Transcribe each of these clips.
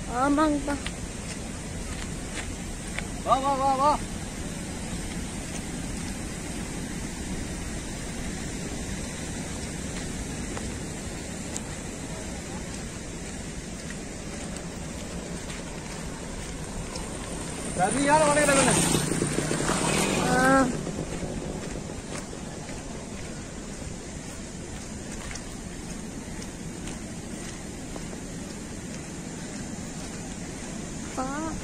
ஆமாங்கப்பா வா வா வா வா சரியான உடையில ஆ பா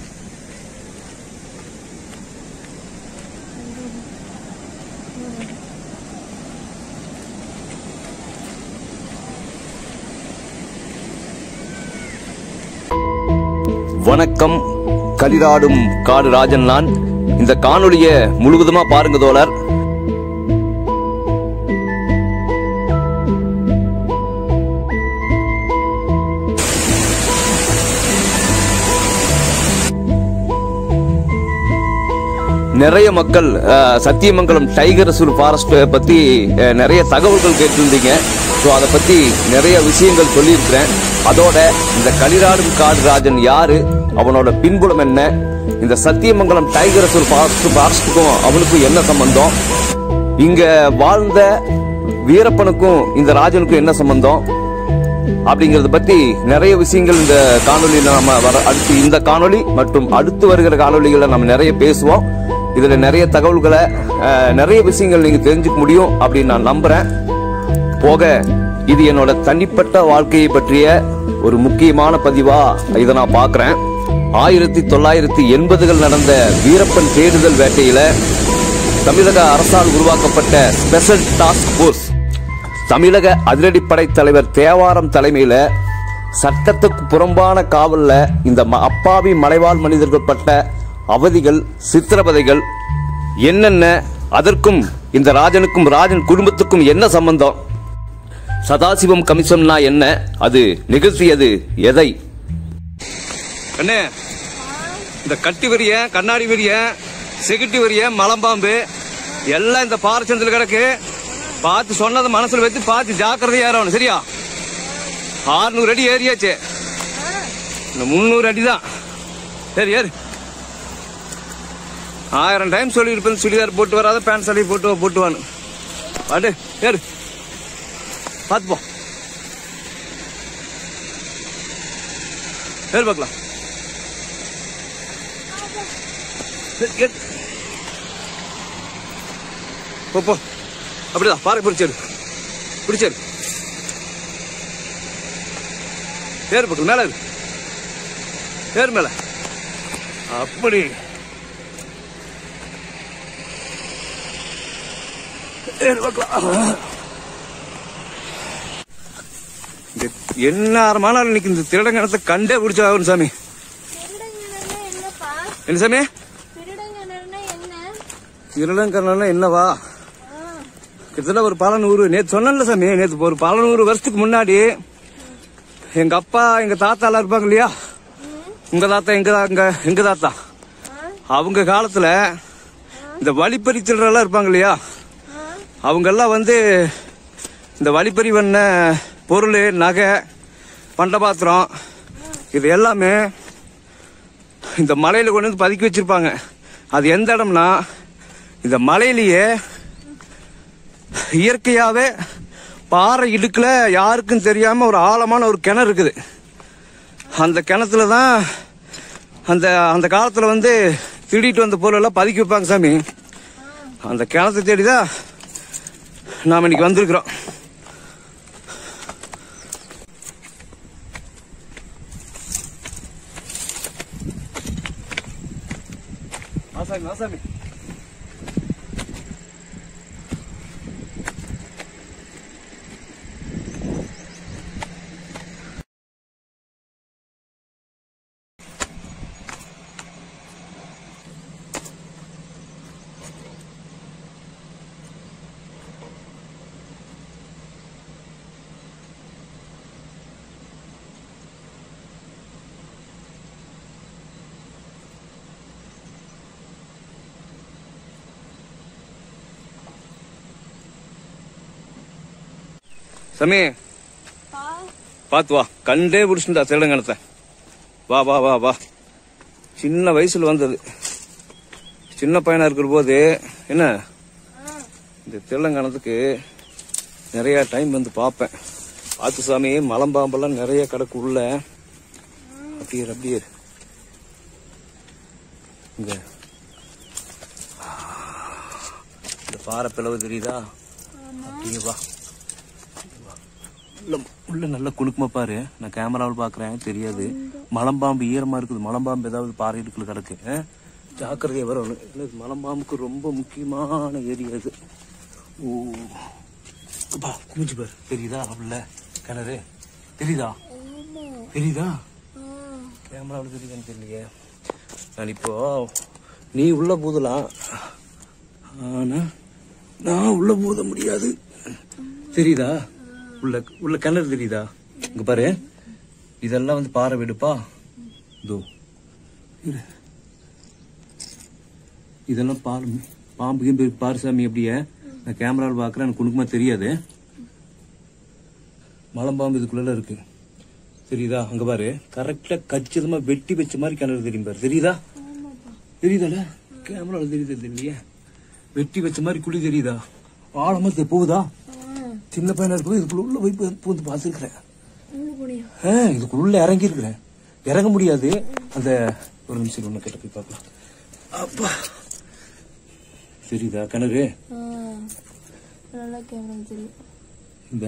வணக்கம் கலிராடும் காடு ராஜன் நான் இந்த காணொளிய முழுவதுமா பாருங்க தோழர் நிறைய மக்கள் அஹ், சத்தியமங்கலம் டைகர் ரிசர்வ் ஃபாரஸ்ட் பத்தி அஹ், நிறைய தகவல்கள் கேட்டிருந்தீங்க ஸோ அதை பத்தி நிறைய விஷயங்கள் சொல்லியிருக்கிறேன் அதோட இந்த களிராடும் காடு ராஜன் யாரு அவனோட பின்புலம் என்ன இந்த சத்தியமங்கலம் டைகர் ரிசர்வ் ஃபாரஸ்ட் ஃபாரஸ்ட்டுக்கும் அவனுக்கும் என்ன சம்பந்தம் இங்க வாழ்ந்த வீரப்பனுக்கும் இந்த ராஜனுக்கும் என்ன சம்பந்தம் அப்படிங்கறத பத்தி நிறைய விஷயங்கள் இந்த காணொலியில நம்ம வர அடுத்து இந்த காணொளி மற்றும் அடுத்து வருகிற காணொளிகளை நம்ம நிறைய பேசுவோம் இதுல நிறைய தகவல்களை அஹ், நிறைய விஷயங்கள் நீங்க தெரிஞ்சுக்க முடியும் அப்படின்னு நான் நம்புறேன் போக இது என்னோட தனிப்பட்ட வாழ்க்கையை பற்றிய ஒரு முக்கியமான பதிவா இதை நான் பார்க்கிறேன் ஆயிரத்தி தொள்ளாயிரத்தி எண்பதுகள் நடந்த வீரப்பன் தேடுதல் வேட்டையில தமிழக அரசால் உருவாக்கப்பட்ட ஸ்பெஷல் டாஸ்க் போர்ஸ் தமிழக அதிரடிப்படை தலைவர் தேவாரம் தலைமையில சட்டத்துக்கு புறம்பான காவல்ல இந்த ம- அப்பாவி மலைவாழ் மனிதர்கள் பட்ட அவதிகள் சித்திரவதைகள் என்னென்ன அதற்கும் இந்த ராஜனுக்கும் ராஜன் குடும்பத்துக்கும் என்ன சம்பந்தம் சதாசிவம் கமிஷன்னா என்ன அது நிகழ்த்தியது எதை அண்ணே இந்த கட்டி வரிய கண்ணாடி வரிய செகுட்டி வரிய மலம்பாம்பு எல்லாம் இந்த பாறைச்சந்தில் கிடக்கு பார்த்து சொன்னதை மனசுல வச்சு பார்த்து ஜாக்கிரதையா ஏறணும் சரியா 600 அடி ஏறியாச்சு இந்த முந்நூறு அடி தான் சரி ஏறு ஆயிரம் டைம் சொல்லியிருப்பேன் சுடிதார் போட்டு வராத பேண்ட் சளி போட்டு வா, போட்டு வான்னு பாட்டு ஏறு பார்த்து போ ஏறு பார்க்கலாம் ஏறு, ஏறு. போ போ அப்படிதான் பாறை பிடிச்சாரு பிடிச்சாரு ஏறு பக்கம் மேல ஏறு. ஏறு மேல அப்படி ஏறு பார்க்கலாம் இந்த என்ன ஆரமான இன்னைக்கு இந்த திருடங்கணத்தை கண்டே பிடிச்சாகணும் சாமி திருடங்கனர்னா என்னப்பா என்ன சாமி திருடங்கனர்னா என்ன திருடங்கரணம் என்னவா ஆ கிட்டத்தட்ட ஒரு பல நூறு நேத்து சொன்னேன்ல சாமி நேத்து ஒரு பல நூறு வருஷத்துக்கு முன்னாடி எங்க அப்பா எங்க தாத்தா எல்லாம் இருப்பாங்க இல்லையா உங்க தாத்தா எங்க தா- எங்க எங்க தாத்தா அவங்க காலத்துல இந்த வழிப்பறி திருடெல்லாம் இருப்பாங்க இல்லையா அவங்க எல்லாம் வந்து இந்த வழிப்பறி பண்ண பொருள் நகை பண்டபாத்திரம் இது எல்லாமே இந்த மலையில கொண்டு வந்து பதுக்கி வச்சிருப்பாங்க அது எந்த இடம்னா இந்த மலையிலேயே இயற்கையாவே பாறை இடுக்குல யாருக்கும் தெரியாம ஒரு ஆழமான ஒரு கிணறு இருக்குது அந்த கிணத்துல தான் அந்த அந்த காலத்துல வந்து திருடிட்டு வந்த பொருள் எல்லாம் பதுக்கி வைப்பாங்க சாமி அந்த கிணத்தை தேடிதான் நாம இன்னைக்கு வந்திருக்கிறோம் ஆசாமி ஆசாமி சாமி பா பாத்து வா கண்டே பிடிச்சுட்டா திருடங்கணத்தை வா வா வா வா சின்ன வயசுல வந்தது சின்ன பையனா இருக்கிற போது என்ன இந்த தெலுங்கானத்துக்கு நிறைய டைம் வந்து பார்ப்பேன் பார்த்து சாமி மலம்பாம்பெல்லாம் நிறைய கிடக்கு உள்ள அப்படியே இரு, அப்படியே இரு. இங்க இந்த பாறை பிளவு தெரியுதா அப்படியே வா உள்ள உள்ள நல்ல குலுக்குமா பாரு நான் கேமராவில் பாக்குறேன் தெரியாது மலம்பாம்பு ஈரமா இருக்குது மலம்பாம்பு ஏதாவது பாறை இடுக்குள்ள கிடக்கு ஆ? ஜாக்கிரதையா வரணும் இல்ல, இது மலம்பாம்புக்கு ரொம்ப முக்கியமான ஏரியா இது ஓ அப்பா குமிஞ்சு பாரு தெரியுதா உள்ள கிணறு தெரியுதா தெரியுதா கேமராவில் தெரியுதான்னு தெரியலையே நான் இப்போ நீ உள்ள பூதலாம் ஆனா நான் உள்ள பூத முடியாது தெரியுதா உள்ள உள்ள கிணறு தெரியுதா இங்க பாரு இதெல்லாம் வந்து பாறை வெடுப்பா இதோ இரு. இதெல்லாம் பாரு பாம்பு கீம்பு பாரு சாமி எப்படியே நான் கேமராவில் பார்க்கறேன் எனக்கு குணுக்குமா தெரியாது மலம்பாம்பு இதுக்குள்ள இருக்கு தெரியுதா அங்க பாரு கரெக்டா கச்சிதமா வெட்டி வச்ச மாதிரி கிணறு தெரியும் பாரு தெரியுதா தெரியுதால கேமராவில் தெரியுது தெரியலையே வெட்டி வச்ச மாதிரி குழி தெரியுதா ஆழமா தெ- போகுதா சின்ன பையனா இருக்கும்போது இதுக்குள்ள உள்ள போய் பு- பூந்து பார்த்துருக்கிறேன் இதுக்குள்ள இறங்கி இருக்கிறேன் இறங்க முடியாது அந்த ஒரு நிமிஷம் ஒண்ணு கிட்ட போய் பார்க்கலாம் அப்பா தெரியுதா கிணறு நல்லா கேமரா தெரியும் இந்த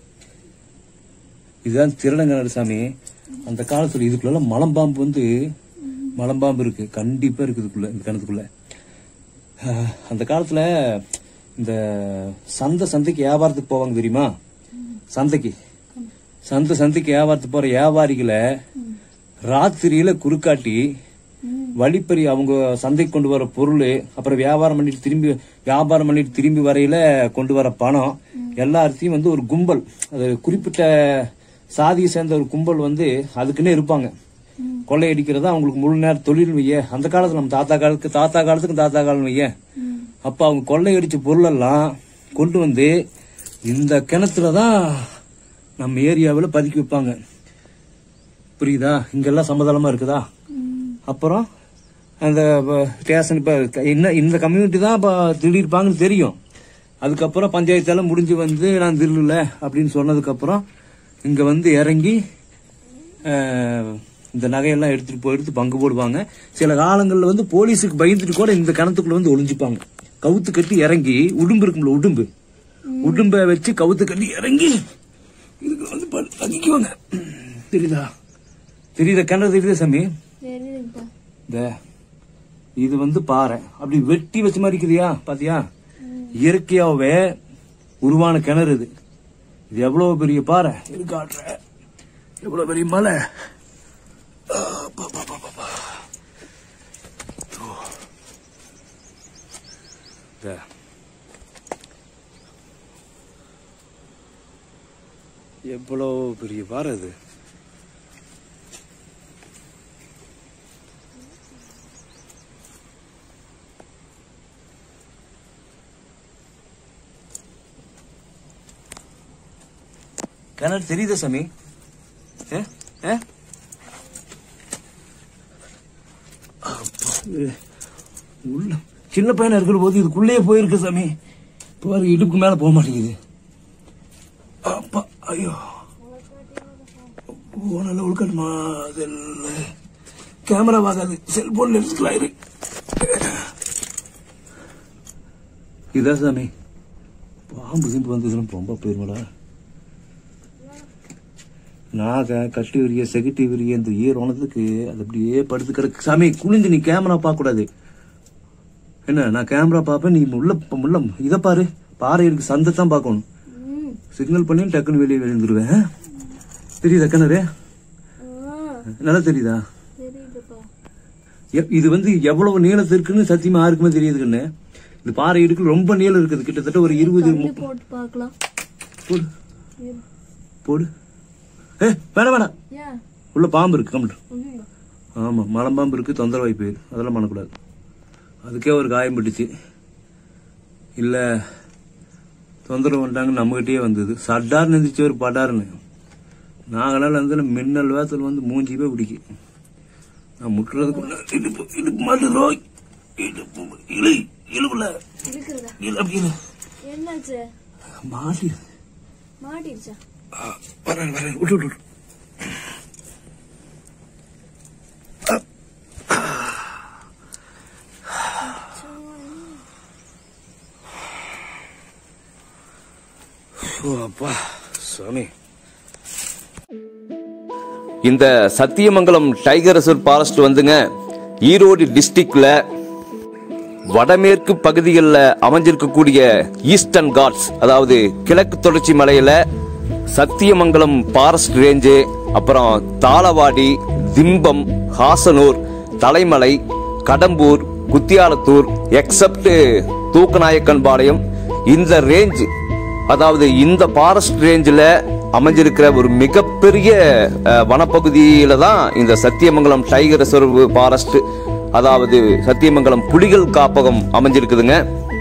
இதுதான் திருநங்கநாடு சாமி அந்த காலத்துல இதுக்குள்ள மலம்பாம்பு வந்து மலம்பாம்பு இருக்கு கண்டிப்பா இருக்கு இதுக்குள்ள இந்த கிணத்துக்குள்ள ஆஹ், அந்த காலத்துல இந்த சந்தை சந்தைக்கு வியாபாரத்துக்கு போவாங்க தெரியுமா சந்தைக்கு சந்தை சந்தைக்கு வியாபாரத்துக்கு போற வியாபாரிகளை ராத்திரியில குறுக்காட்டி வழிப்பறி அவங்க சந்தைக்கு கொண்டு வர பொருள் அப்புறம் வியாபாரம் பண்ணிட்டு திரும்பி வியாபாரம் பண்ணிட்டு திரும்பி வரையில கொண்டு வர பணம் எல்லாத்தையும் வந்து ஒரு கும்பல் அது குறிப்பிட்ட சாதியை சேர்ந்த ஒரு கும்பல் வந்து அதுக்குன்னே இருப்பாங்க கொள்ளையடிக்கிறது அவங்களுக்கு முழு நேர தொழில் வைய அந்த காலத்துல நம்ம தாத்தா காலத்துக்கு தாத்தா காலத்துக்கு தாத்தா காலம் வைய அப்ப அவங்க கொள்ளையடிச்ச பொருள் எல்லாம் கொண்டு வந்து இந்த கிணத்துல தான் நம்ம ஏரியாவில் பதுக்கி வைப்பாங்க புரியுதா இங்கெல்லாம் சமதளமா இருக்குதா அப்புறம் அந்த ஸ்டேஷன் இப்ப என்ன இந்த கம்யூனிட்டி தான் இப்ப திடீர்ப்பாங்கன்னு தெரியும் அதுக்கப்புறம் பஞ்சாயத்தெல்லாம் முடிஞ்சு வந்து நான் திருடல அப்படின்னு சொன்னதுக்கு அப்புறம் இங்க வந்து இறங்கி அஹ், இந்த நகையெல்லாம் எடுத்துட்டு போய் எடுத்து பங்கு போடுவாங்க சில காலங்கள்ல வந்து போலீஸுக்கு பயந்துட்டு கூட இந்த கிணத்துக்குள்ள வந்து ஒளிஞ்சுப்பாங்க கவுத்து கட்டி இறங்கி உடும்பு இருக்கும்ல உடும்பு உடும்பை வச்சு கவுத்து கட்டி இறங்கி இதுக்கு வந்து ப- தங்கிக்குவாங்க தெரியுதா தெரியுதா கிணறு தெரியுதா சாமி தெரியுதுப்பா இந்த இது வந்து பாறை அப்படி வெட்டி வச்ச மாதிரி இருக்குதியா பாத்தியா இயற்கையாவே உருவான கிணறு இது இது எவ்வளவு பெரிய பாறை இது காட்டுற எவ்வளவு பெரிய மலை ஆ, பா, பா, பா, பா, பா. ஓ. இந்த. எவ்வளவு பெரிய பாறை இது கிணறு தெரியுதா சாமி ஏ? ஏ? அப்பா, இது உள்ள சின்ன பையனா இருக்கிற போது இதுக்குள்ளேயே போயிருக்கு சாமி பாரு இடுப்புக்கு மேல போக மாட்டேங்குது அப்பா ஐயோ ஓ நல்லா உள்கட்டுமா அதெல்லாம் கேமரா வாங்காது செல்போன்ல எடுத்துக்கலாம் இரு இதான் சாமி பாம்பு சிம்பு வந்ததுலாம் ரொம்ப போயிருமாடா நான் க- கட்டி விரிய செகட்டி விரிய இந்த ஈரோனதுக்கு அது அப்படியே படுத்து கிடக்கு சாமி குனிஞ்சு நீ கேமரா பார்க்க கூடாது என்ன நான் கேமரா பார்ப்பேன் நீ உள்ள உள்ள இதை பாரு பாறை இருக்கு சந்தை தான் பார்க்கணும் ம் சிக்னல் பண்ணி டக்குன்னு வெளியே விழுந்துருவேன் தெரியுதா கிணறு ஆ நல்லா தெரியுதா தெரியுதுப்பா எ- இது வந்து எவ்வளவு நீளத்து இருக்குன்னு சத்தியமா யாருக்குமே தெரியுது கண்ணு இது பாறை இடுக்கு ரொம்ப நீளம் இருக்குது கிட்டத்தட்ட ஒரு இருபது கல்லு முப்பது போட்டு பார்க்கலாம் போடு இரு. போடு ஏ வேணாம் வேணாம் ஏன் உள்ள பாம்பு இருக்கு கம்ப்ளீட் ஐயோ ஆமா மலம்பாம்பு இருக்கு தொந்தரவாய் போயிரு அதெல்லாம் பண்ணக்கூடாது அதுக்கே ஒரு காயம் பிடிச்சு இல்ல தொந்தரவு பண்ணிட்டாங்க நம்மகிட்டயே வந்தது சட்டார்னு இருந்துச்சு ஒரு படார்னு நாங்களால வந்து மின்னல் வேத்துல வந்து மூஞ்சி போய் பிடிக்கும் நான் முட்டுறதுக்குள்ள இடுப்பு இடுப்பு மாட்டுறோ இடுப்பு இழு இழுப்புல இருக்கிறதா இழு அப்படி இழு என்னாச்சு மாட்டி மாட்டிடுச்சா வரேன் வரேன் விட்டு விட்டு விட்டு. ஓ, அப்பா சாமி இந்த சத்தியமங்கலம் டைகர் ரிசர்வ் ஃபாரஸ்ட் வந்துங்க ஈரோடு டிஸ்ட்ரிக்ட்ல வடமேற்கு பகுதிகளில் அமைஞ்சிருக்கக்கூடிய ஈஸ்டர்ன் காட்ஸ் அதாவது கிழக்கு தொடர்ச்சி மலையில சத்தியமங்கலம் ஃபாரஸ்ட் ரேஞ்சு அப்புறம் தாளவாடி திம்பம் ஹாசனூர் தலைமலை கடம்பூர் குத்தியாலத்தூர் எக்ஸப்ட் தூக்கநாயக்கன்பாளையம் இந்த ரேஞ்ச் அதாவது இந்த ஃபாரஸ்ட் ரேஞ்சில் அமைஞ்சிருக்கிற ஒரு மிகப்பெரிய அஹ், வனப்பகுதியில தான் இந்த சத்தியமங்கலம் டைகர் ரிசர்வ் ஃபாரஸ்ட் அதாவது சத்தியமங்கலம் புலிகள் காப்பகம் அமைஞ்சிருக்குதுங்க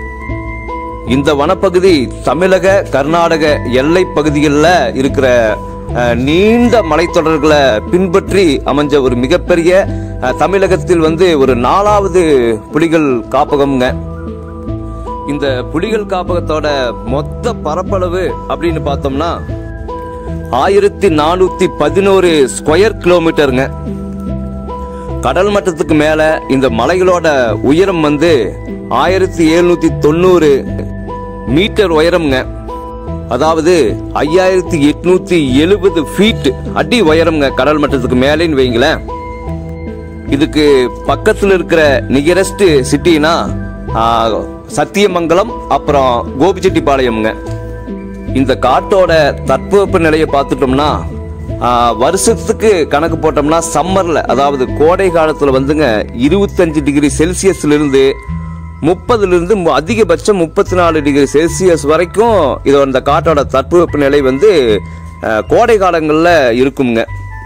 இந்த வனப்பகுதி தமிழக கர்நாடக எல்லை பகுதிகளில் இருக்கிற அஹ், நீண்ட மலைத்தொடர்களை பின்பற்றி அமைஞ்ச ஒரு மிகப்பெரிய அஹ், தமிழகத்தில் வந்து ஒரு நாலாவது புலிகள் காப்பகம்ங்க இந்த புலிகள் காப்பகத்தோட மொத்த பரப்பளவு அப்படின்னு பார்த்தோம்னா ஆயிரத்தி நானூத்தி பதினோரு ஸ்கொயர் கிலோமீட்டருங்க கடல் மட்டத்துக்கு மேல இந்த மலைகளோட உயரம் வந்து ஆயிரத்தி எழுநூத்தி தொண்ணூறு மீட்டர் உயரம்ங்க அதாவது ஐயாயிரத்தி எட்நூத்தி எழுபது ஃபீட் அடி உயரம்ங்க கடல் மட்டத்துக்கு மேலேன்னு வைங்களேன் இதுக்கு பக்கத்துல இருக்கிற நியரஸ்ட் சிட்டினா சத்தியமங்கலம் அப்புறம் கோபிச்செட்டிப்பாளையம்ங்க இந்த காட்டோட தட்பவெப்ப நிலையை பார்த்துட்டோம்னா ஆ, வருஷத்துக்கு கணக்கு போட்டோம்னா சம்மர்ல அதாவது கோடை காலத்துல வந்துங்க இருபத்தஞ்சு டிகிரி செல்சியஸ்ல இருந்து முப்பதுல இருந்து மு- அதிகபட்சம் முப்பத்தி நாலு டிகிரி செல்சியஸ் வரைக்கும் இதோட இந்த காட்டோட தட்பவெப்ப நிலை வந்து ஆ, கோடை காலங்கள்ல இருக்குங்க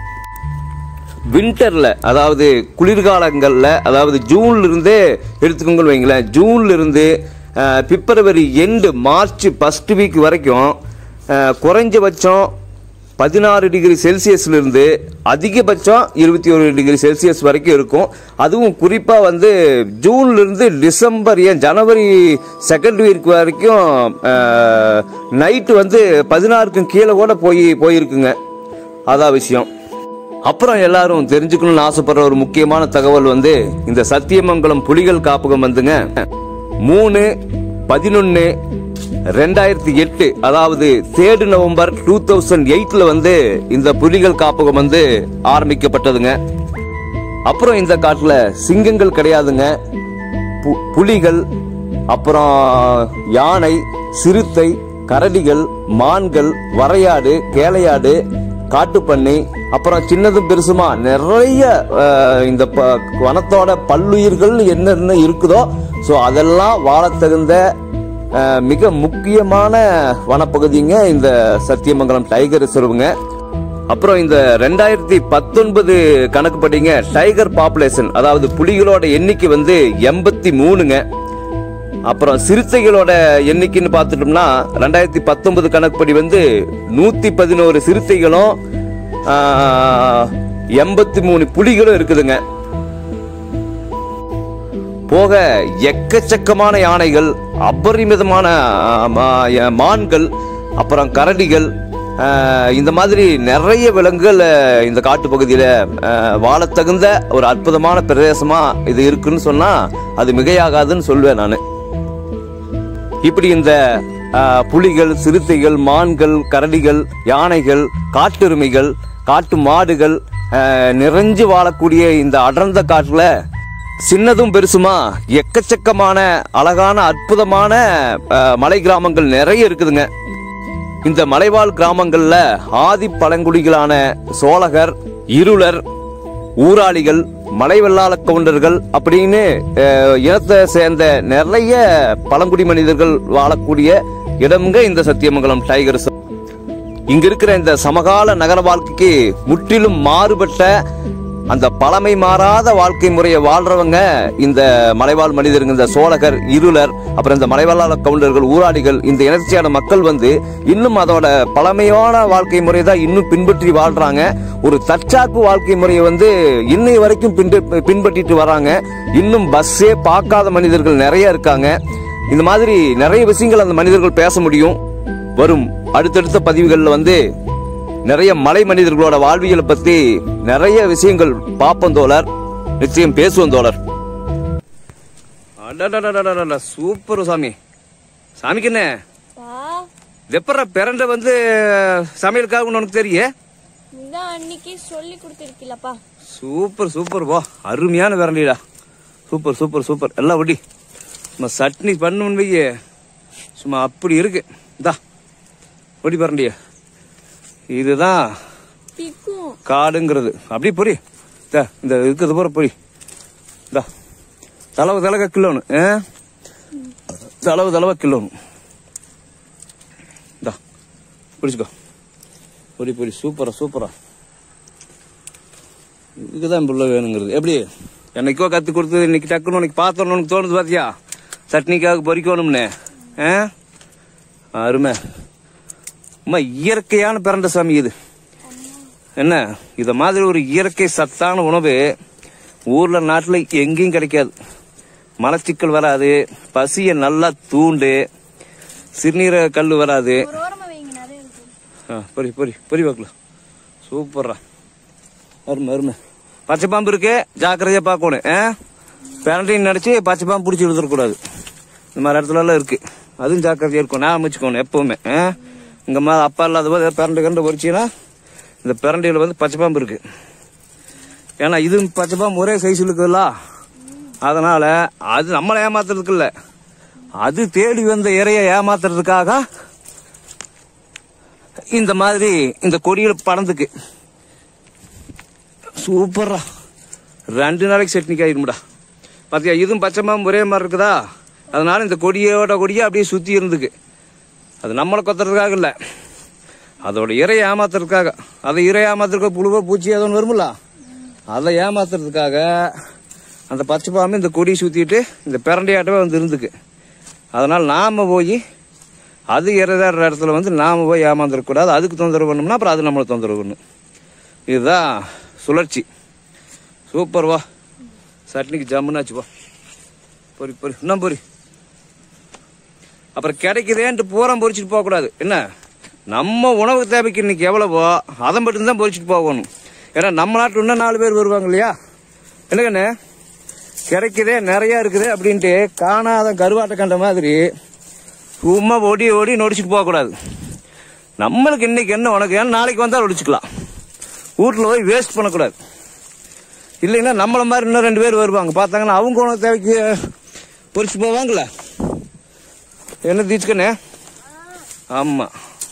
வின்டர்ல அதாவது குளிர்காலங்கள்ல அதாவது ஜூன்ல இருந்தே எடுத்துக்கோங்கன்னு வைங்களேன் ஜூன்ல இருந்து அஹ், February end March first week வரைக்கும் அஹ், குறைஞ்சபட்சம் பதினாறு டிகிரி செல்சியஸ்ல இருந்து அதிகபட்சம் இருபத்தி ஒரு டிகிரி செல்சியஸ் வரைக்கும் இருக்கும் அதுவும் குறிப்பா வந்து ஜூன்ல இருந்து டிசம்பர் ஏன் ஜனவரி செகண்ட் வீக் வரைக்கும் நைட்டு வந்து பதினாறுக்கும் கீழே கூட போய் போயிருக்குங்க அதான் விஷயம் அப்புறம் எல்லாரும் தெரிஞ்சுக்கணும்னு ஆசைப்படுற ஒரு முக்கியமான தகவல் வந்து இந்த சத்தியமங்கலம் புலிகள் காப்பகம் வந்துங்க மூணு பதினொன்னு ரெண்டாயிரத்தி எட்டு அதாவது தேர்டு நவம்பர் டூ தௌசண்ட் எயிட்ல வந்து இந்த புலிகள் காப்பகம் வந்து ஆரம்பிக்கப்பட்டதுங்க அப்புறம் இந்த காட்டுல சிங்கங்கள் கிடையாதுங்க பு- புலிகள் அப்புறம் யானை சிறுத்தை கரடிகள் மான்கள் வரையாடு கேளையாடு காட்டுப்பன்னி அப்புறம் சின்னதும் பெருசுமா நிறைய அஹ், இந்த ப- வனத்தோட பல்லுயிர்கள் என்னென்ன இருக்குதோ ஸோ அதெல்லாம் வாழத் தகுந்த அஹ், மிக முக்கியமான வனப்பகுதிங்க இந்த சத்தியமங்கலம் டைகர் ரிசர்வுங்க அப்புறம் இந்த ரெண்டாயிரத்தி பத்தொன்பது கணக்குப்படிங்க டைகர் பாப்புலேஷன் அதாவது புலிகளோட எண்ணிக்கை வந்து எண்பத்தி மூணுங்க அப்புறம் சிறுத்தைகளோட எண்ணிக்கைன்னு பார்த்துட்டோம்னா ரெண்டாயிரத்தி பத்தொன்பது கணக்குப்படி வந்து நூத்தி பதினோரு சிறுத்தைகளும் எண்பத்தி மூணு புலிகளும் இருக்குதுங்க போக எக்கச்சக்கமான யானைகள் அபரிமிதமான ஆ, மா- ய- மான்கள் அப்புறம் கரடிகள் ஆ, இந்த மாதிரி நிறைய விலங்குகள் ஆ, இந்த காட்டு பகுதியில் வாழத் தகுந்த ஒரு அற்புதமான பிரதேசமா இது இருக்குன்னு சொன்னா அது மிகையாகாதுன்னு சொல்வேன் நான் இப்படி இந்த ஆ, புலிகள் சிறுத்தைகள் மான்கள் கரடிகள் யானைகள் காட்டெருமைகள் காட்டு மாடுகள் ஆ, நிறைஞ்சு வாழக்கூடிய இந்த அடர்ந்த காட்டுல சின்னதும் பெருசுமா எக்கச்சக்கமான அழகான அற்புதமான ஆ, மலை கிராமங்கள் நிறைய இருக்குதுங்க இந்த மலைவாழ் கிராமங்கள்ல ஆதி பழங்குடிகளான சோழகர் இருளர் ஊராளிகள் மலை வெள்ளாள கவுண்டர்கள் அப்படின்னு அஹ், இனத்தை சேர்ந்த நிறைய பழங்குடி மனிதர்கள் வாழக்கூடிய இடம்ங்க இந்த சத்தியமங்கலம் டைகர் ரிசர்வ். இங்க இருக்கிற இந்த சமகால நகர வாழ்க்கைக்கு முற்றிலும் மாறுபட்ட அந்த பழமை மாறாத வாழ்க்கை முறையை வாழ்றவங்க இந்த மலைவாழ் மனிதர்கள் இந்த சோழகர் இருளர் அப்புறம் இந்த மலைவாழ் கவுண்டர்கள் ஊராடிகள் இந்த இனர்ச்சியான மக்கள் வந்து இன்னும் அதோட பழமையான வாழ்க்கை முறை தான் இன்னும் பின்பற்றி வாழ்றாங்க ஒரு தற்சார்பு வாழ்க்கை முறையை வந்து இன்னை வரைக்கும் பின்ப- பின்பற்றிட்டு வராங்க இன்னும் பஸ்ஸே பார்க்காத மனிதர்கள் நிறைய இருக்காங்க இந்த மாதிரி நிறைய விஷயங்கள் அந்த மனிதர்கள் பேச முடியும் வரும் அடுத்தடுத்த பதிவுகளில் வந்து நிறைய மலை மனிதர்களோட வாழ்வியலை பத்தி நிறைய விஷயங்கள் பார்ப்போம் தோழர் நிச்சயம் பேசுவோம் தோழர் அடடடடடடட, சூப்பர் சாமி சாமிக்கு என்ன பா வெப்பற பிறண்ட வந்து சமையலுக்காக உனக்கு தெரிய இதான் அன்னைக்கு சொல்லி கொடுத்துருக்கீங்களப்பா சூப்பர் சூப்பர் வா அருமையான விரண்டிடா சூப்பர் சூப்பர் சூப்பர் எல்லாம் ஒடி நம்ம சட்னி பண்ணுன்னு வையே சும்மா அப்படி இருக்கு இந்தா ஒடி பரண்டிய இதுதான் பிக்கும் காடுங்கிறது அப்படி பொரி இந்தா, இந்த இருக்கிறது போற பொரி இந்தா தளவு தலக கிலோனு ஆ? தளவு தளவ கிலோனு இந்தா பிடிச்சுக்கோ பொடி பொடி சூப்பரா சூப்பரா இதுக்குதான் புள்ள வேணுங்கிறது எப்படி என்னைக்கோ கத்து கொடுத்து இன்னைக்கு டக்குன்னு உனக்கு பார்த்தோன்னு உனக்கு தோணுது பாத்தியா சட்னிக்காக பொறிக்கணும்னு ஆ? அருமை அம்மா இயற்கையான பிறண்ட சாமி இது என்ன இத மாதிரி ஒரு இயற்கை சத்தான உணவு ஊர்ல நாட்டுல எங்கேயும் கிடைக்காது மலச்சிக்கல் வராது பசிய நல்லா தூண்டு சிறுநீரக கல் வராது ஒரு ஓரமா வைங்க நிறைய இருக்கு ஆ, பொரி பொரி பொரி பார்க்கலாம் சூப்பர்ரா அருமை அருமை பச்சை பாம்பு இருக்கு ஜாக்கிரதையா பார்க்கணும் ஆ பேரண்டையும் நினைச்சு பச்சை பாம்பு பிடிச்சி இழுத்துடக்கூடாது இந்த மாதிரி இடத்துல எல்லாம் இருக்கு அதுவும் ஜாக்கிரதையா இருக்கும் நான் அமைச்சுக்கணும் எப்பவுமே ஆ இங்க மாதிரி அப்பா இல்லாத போது பேரண்டை கண்டு பொறிச்சின்னா இந்த பேரண்டையில வந்து பச்சை பாம்பு இருக்கு ஏன்னா இது பச்சை பாம்பு ஒரே சைஸ் இருக்குல்ல அதனால அது நம்மளை ஏமாத்துறதுக்கு இல்ல அது தேடி வந்த இறைய ஏமாத்துறதுக்காக இந்த மாதிரி இந்த கொடியில பறந்துக்கு சூப்பரா ரெண்டு நாளைக்கு சட்னிக்கு ஆயிருமுடா பாத்தியா இதுவும் பச்சை மாம்பு ஒரே மாதிரி இருக்குதா அதனால இந்த கொடியோட கொடியே அப்படியே சுத்தி இருந்துக்கு அது நம்மளை கொத்துறதுக்காக இல்ல அதோட இறை ஏமாத்துறதுக்காக அதை இறை ஏமாத்துறதுக்கு புழுவோ பூச்சி ஏதோ ஒன்று வரும்ல அதை ஏமாத்துறதுக்காக அந்த பச்சை பாம்பு இந்த கொடியை சுத்திட்டு இந்த பிரண்டையாட்டமே வந்து இருந்துக்கு அதனால நாம போய் அது இறதாடுற இடத்துல வந்து நாம போய் ஏமாந்துடக்கூடாது அதுக்கு தொந்தரவு பண்ணோம்னா அப்புறம் அது நம்மளை தொந்தரவு பண்ணும் இதுதான் சுழற்சி சூப்பர் வா சட்னிக்கு ஜம்முன்னாச்சு வா பொறி பொறி இன்னும் பொறி அப்புறம் கிடைக்குதேன்ட்டு பூரா பொரிச்சிட்டு போகக்கூடாது என்ன நம்ம உணவு தேவைக்கு இன்னைக்கு எவ்வளவோ அதை மட்டும்தான் பொரிச்சிட்டு போகணும் ஏன்னா நம்ம நாட்டு இன்னும் நாலு பேர் வருவாங்க இல்லையா என்ன கண்ணு கிடைக்குதே நிறைய இருக்குது அப்படின்ட்டு காணாத கருவாட்டை கண்ட மாதிரி சும்மா ஓடி ஓடி நொடிச்சிட்டு போகக்கூடாது நம்மளுக்கு இன்னைக்கு என்ன உனக்கு ஏன்னா நாளைக்கு வந்தா ஒடிச்சுக்கலாம் வீட்டில் போய் வேஸ்ட் பண்ணக்கூடாது இல்லைன்னா நம்மள மாதிரி இன்னும் ரெண்டு பேர் வருவாங்க பார்த்தாங்கன்னா அவங்க உனக்கு தேவைக்கு பொறிச்சு போவாங்கள என்ன தீச்சுக்கண்ணே ஆமா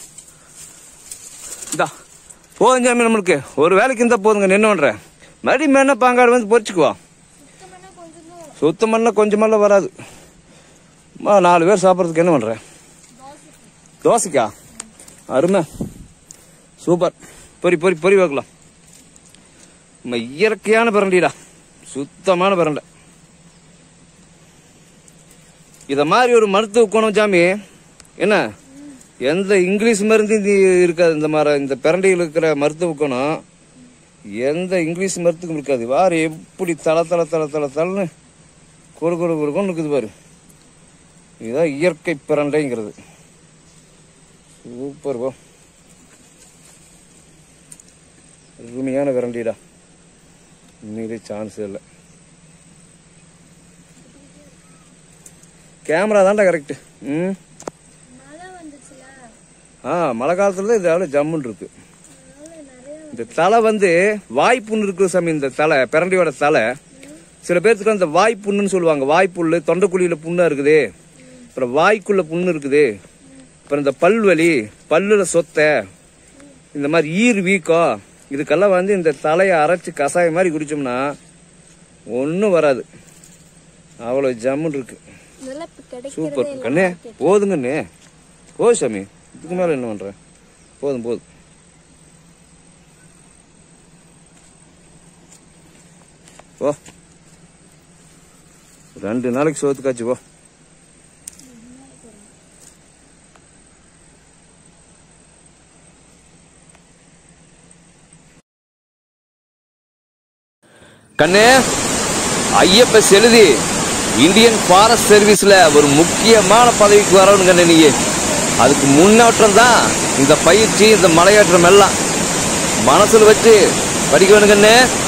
இந்தா போதும் சாமி நம்மளுக்கு ஒரு வேலைக்கு இருந்தா போதுங்க என்ன பண்றேன் மறுபடியும் மேன பாங்காடு வந்து பொறிச்சுக்குவோம் சுத்தம் பண்ண கொஞ்சமெல்லாம் வராது அம்மா, நாலு பேர் சாப்பிட்றதுக்கு என்ன பண்றேன் தோசைக்கா அருமை சூப்பர் பொரி பொரி பொரி வைக்கலாம் நம்ம இயற்கையான பிரண்டிடா சுத்தமான பிரண்டை இத மாதிரி ஒரு மருத்துவ குணம் சாமி என்ன எந்த இங்கிலீஷ் மருந்து இது இருக்காது இந்த மாதிரி இந்த பிரண்டையில் இருக்கிற மருத்துவ குணம் எந்த இங்கிலீஷ் மருத்துவம் இருக்காது வாரு எப்படி தள தள தள தள தளன்னு கொடு கொடு கொடுக்கும் இருக்குது பாரு இதுதான் இயற்கை பிரண்டைங்கிறது சூப்பர் போ அருமையான விரண்டிடா உண்மையிலே சான்ஸ் இல்லை கேமரா தான்டா கரெக்ட் ம் மழை வந்துச்சுல ஆ மழை காலத்துல இது அவ்வளோ ஜம்முன்னு இருக்கு அதனால நிறைய இந்த தலை வந்து வாய்ப்புண்ணு இருக்கு சாமி இந்த தலை பிரண்டியோட தலை சில பேர்த்துக்கு அந்த வாய்ப்புண்ணுன்னு சொல்லுவாங்க வாய்ப்புல்லு தொண்டைக்குழியில புண்ணா இருக்குது அப்புறம் வாய்க்குள்ள புண்ணு இருக்குது அப்புறம் இந்த பல்வலி பல்லுல சொத்தை இந்த மாதிரி ஈர் வீக்கம் இதுக்கெல்லாம் வந்து இந்த தலையை அரைச்சு கஷாயம் மாதிரி குடிச்சோம்னா ஒன்றும் வராது அவ்வளோ ஜம்முன்னு இருக்கு இதெல்லாம் இப்ப கிடைக்கிறதே சூப்பர் இல்ல கண்ணே market. போதுங்கண்ணே போதும் சாமி இதுக்கு மேல என்ன பண்ற போதும் போதும் ஓ ரெண்டு நாளைக்கு சோத்துக்காச்சு போ கண்ணு ஐஎஃப்எஸ் எழுதி இந்தியன் ஃபாரஸ்ட் சர்வீஸ்ல ஒரு முக்கியமான பதவிக்கு வரணும் கண்ணு நீ அதுக்கு முன்னேற்றம் தான் இந்த பயிற்சி இந்த மலையேற்றம் எல்லாம் மனசுல வச்சு படிக்க வேணும் கண்ணு